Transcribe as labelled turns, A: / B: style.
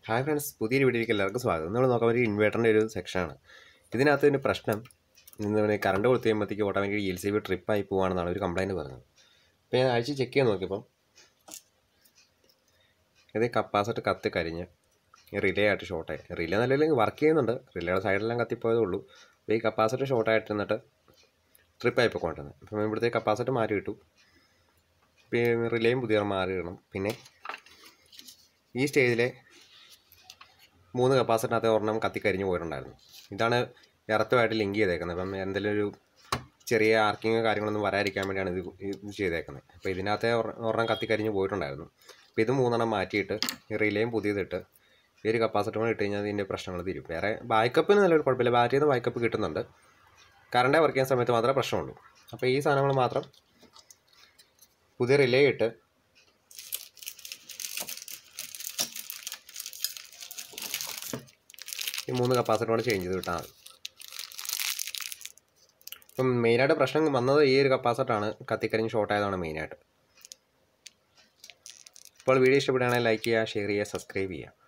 A: hi friends പുതിയൊരു വീഡിയോയിലേക്ക് എല്ലാവർക്കും സ്വാഗതം നമ്മൾ നോക്കാൻ ഒരു ഇൻവേർട്ടറിൻ്റെ ഒരു സെക്ഷനാണ് ഇതിനകത്ത് ഒരു പ്രശ്നം ഇന്ന് കറണ്ട് കൊടുത്തു കഴിയുമ്പോഴത്തേക്ക് ഓട്ടോമാറ്റിക് എൽ സി ബി ട്രിപ്പായി പോവാണെന്നാണ് ഒരു കംപ്ലയിൻറ്റ് പറഞ്ഞത് അപ്പോൾ ഞാൻ ആഴ്ച ചെക്ക് ചെയ്ത് നോക്കിയപ്പം ഇത് കപ്പാസിറ്റർ കത്തി കരിഞ്ഞ് റിലേ ആയിട്ട് ഷോർട്ടായി റിലേ നല്ലതില്ലെങ്കിൽ വർക്ക് ചെയ്യുന്നുണ്ട് റിലേയുടെ സൈഡിലെല്ലാം കത്തിപ്പോയതേ ഉള്ളൂ അപ്പോൾ ഈ കപ്പാസിറ്റർ ഷോർട്ടായിട്ട് നിന്നിട്ട് ട്രിപ്പായി പോയിക്കൊണ്ടിരുന്നത് അപ്പം ഇവിടുത്തെ കപ്പാസിറ്റർ മാറ്റി കിട്ടു പിന്നെ റിലേയും പുതിയ മാറി ഇടണം പിന്നെ ഈ സ്റ്റേജിലെ മൂന്ന് കപ്പാസിറ്ററിനകത്ത് ഒരെണ്ണം കത്തിക്കരിഞ്ഞ് പോയിട്ടുണ്ടായിരുന്നു ഇതാണ് എർത്തുമായിട്ട് ലിങ്ക് ചെയ്തേക്കുന്നത് അപ്പം എന്തെങ്കിലും ഒരു ചെറിയ ആർക്കിങ്ങോ കാര്യങ്ങളൊന്നും വരാതിരിക്കാൻ വേണ്ടിയാണ് ഇത് ഇത് ചെയ്തേക്കുന്നത് അപ്പോൾ ഇതിനകത്തെ ഒരെ- ഒരെണ്ണം കത്തിക്കരിഞ്ഞ് പോയിട്ടുണ്ടായിരുന്നു അപ്പോൾ ഇത് മൂന്നെണ്ണം മാറ്റിയിട്ട് ഈ റിലേയും പുതിയതിട്ട് ഈ ഒരു കപ്പാസിറ്റർ കൂടെ ഇട്ട് കഴിഞ്ഞാൽ ഇതിൻ്റെ പ്രശ്നങ്ങൾ തീരും വേറെ ബാക്കപ്പിന് നല്ലൊരു കുഴപ്പമില്ല ബാറ്ററിയിൽ നിന്ന് ബാക്കപ്പ് കിട്ടുന്നുണ്ട് കറണ്ട് വർക്ക് ചെയ്യുന്ന സമയത്ത് മാത്രമേ പ്രശ്നമുള്ളൂ അപ്പോൾ ഈ സാധനങ്ങൾ മാത്രം പുതിയ റിലേ ഇട്ട് ഈ മൂന്ന് കപ്പാസിറ്ററോട് ചേഞ്ച് ചെയ്ത് വിട്ടാൽ മതി ഇപ്പം മെയിനായിട്ട് പ്രശ്നം വന്നത് ഈ ഒരു കപ്പാസിറ്ററാണ് കത്തിക്കരിഞ്ഞ് ഷോർട്ട് ആയതാണ് മെയിനായിട്ട് അപ്പോൾ വീഡിയോ ഇഷ്ടപ്പെടുകയാണെങ്കിൽ ലൈക്ക് ചെയ്യുക ഷെയർ ചെയ്യുക സബ്സ്ക്രൈബ് ചെയ്യുക